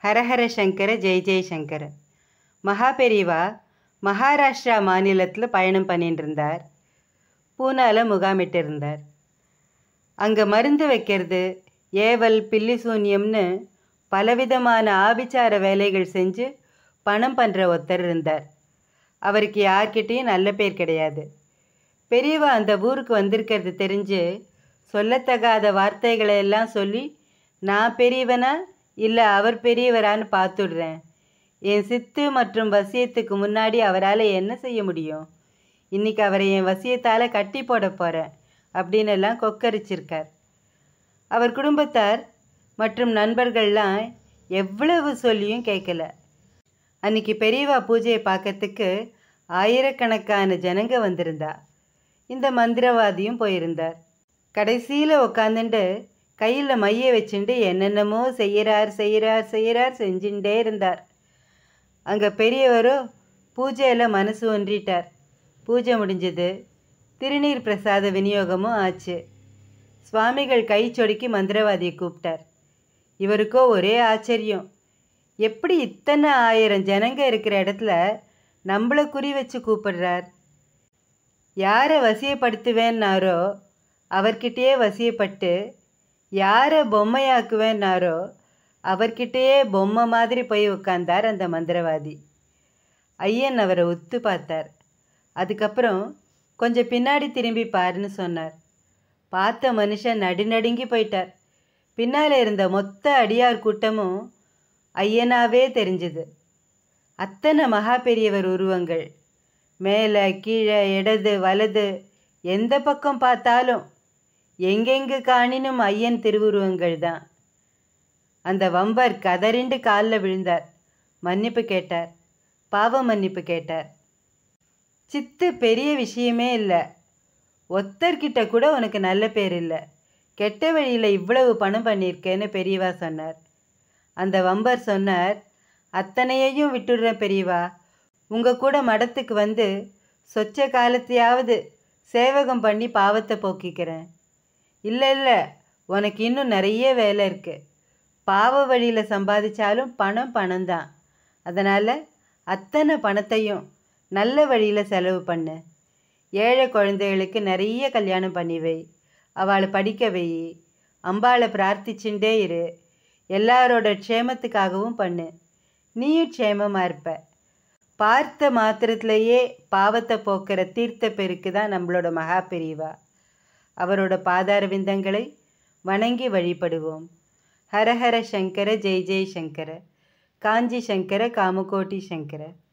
ஹரஹர சங்கர ஜெய் ஜெய் சங்கர மகா பெரிவா மகாராஷ்டிரா மாநிலத்தில் பயணம் பண்ணிட்டு இருந்தார் பூனால முகாமிட்டு இருந்தார் அங்கே மருந்து வைக்கிறது ஏவல் பில்லி சூன்யம்னு பலவிதமான ஆபிச்சார வேலைகள் செஞ்சு பணம் பண்ணுற ஒருத்தர் இருந்தார் அவருக்கு யார்கிட்டேயும் நல்ல பேர் கிடையாது பெரியவா அந்த ஊருக்கு வந்திருக்கிறது தெரிஞ்சு சொல்லத்தகாத வார்த்தைகளை எல்லாம் சொல்லி நான் பெரியவனா இல்லை அவர் பெரியவரான்னு பார்த்துடுறேன் என் சித்து மற்றும் வசியத்துக்கு முன்னாடி அவரால் என்ன செய்ய முடியும் இன்னைக்கு அவரை என் வசியத்தால் கட்டி போட போகிறேன் அப்படின்னு எல்லாம் கொக்கரிச்சிருக்கார் அவர் குடும்பத்தார் மற்றும் நண்பர்கள்லாம் எவ்வளவு சொல்லியும் கேட்கல அன்னைக்கு பெரியவா பூஜையை பார்க்கறதுக்கு ஆயிரக்கணக்கான ஜனங்க வந்திருந்தா இந்த மந்திரவாதியும் போயிருந்தார் கடைசியில் உக்காந்துட்டு கையில் மைய வச்சுட்டு என்னென்னமோ செய்கிறார் செய்கிறார் செய்கிறார் செஞ்சுட்டே இருந்தார் அங்கே பெரியவரோ பூஜையில் மனசு ஒன்றிட்டார் பூஜை முடிஞ்சது திருநீர் பிரசாத விநியோகமும் ஆச்சு சுவாமிகள் கை சொடுக்கி மந்திரவாதியை கூப்பிட்டார் இவருக்கோ ஒரே ஆச்சரியம் எப்படி இத்தனை ஆயிரம் ஜனங்க இருக்கிற இடத்துல நம்மளை குறி வச்சு கூப்பிடுறார் யாரை வசியப்படுத்துவேன்னாரோ அவர்கிட்டயே வசியப்பட்டு யாரை பொம்மையாக்குவேன்னாரோ அவர்கிட்டயே பொம்மை மாதிரி போய் உட்கார்ந்தார் அந்த மந்திரவாதி ஐயன் அவரை உத்து பார்த்தார் அதுக்கப்புறம் கொஞ்சம் பின்னாடி திரும்பி பாருன்னு சொன்னார் பார்த்த மனுஷன் நடுநடுங்கி போயிட்டார் பின்னால் இருந்த மொத்த அடியார் கூட்டமும் ஐயனாவே தெரிஞ்சுது அத்தனை மகா பெரியவர் உருவங்கள் மேலே கீழே இடது வலது எந்த பக்கம் பார்த்தாலும் எங்கெங்கு காணினும் ஐயன் திருவுருவங்கள் தான் அந்த வம்பர் கதறிண்டு காலில் விழுந்தார் மன்னிப்பு கேட்டார் பாவ மன்னிப்பு கேட்டார் சித்து பெரிய விஷயமே இல்லை ஒத்தர்கிட்ட கூட உனக்கு நல்ல பேர் இல்லை கெட்ட வழியில் இவ்வளவு பணம் பண்ணியிருக்கேன்னு பெரியவா சொன்னார் அந்த வம்பர் சொன்னார் அத்தனையையும் விட்டுடுறேன் பெரியவா உங்கள் கூட மடத்துக்கு வந்து சொச்ச காலத்தையாவது சேவகம் பண்ணி பாவத்தை போக்கிக்கிறேன் இல்லை இல்லை உனக்கு இன்னும் நிறைய வேலை இருக்குது பாவ வழியில் சம்பாதிச்சாலும் பணம் பணம் தான் அதனால் அத்தனை பணத்தையும் நல்ல வழியில் செலவு பண்ணு ஏழை குழந்தைகளுக்கு நிறைய கல்யாணம் பண்ணி வை அவளை படிக்க வை அம்பாளை பிரார்த்திச்சுட்டே இரு எல்லாரோட க்ஷேமத்துக்காகவும் பண்ணு நீயும் க்ஷேமமாக இருப்ப பார்த்த மாத்திரத்திலேயே பாவத்தை போக்குற தீர்த்த பெருக்கு தான் நம்மளோட மகா பெரியவா அவரோட பாதார விந்தங்களை வணங்கி வழிபடுவோம் ஹரஹர சங்கர ஜெய் ஜெய் சங்கர காஞ்சி சங்கர காமகோட்டி சங்கர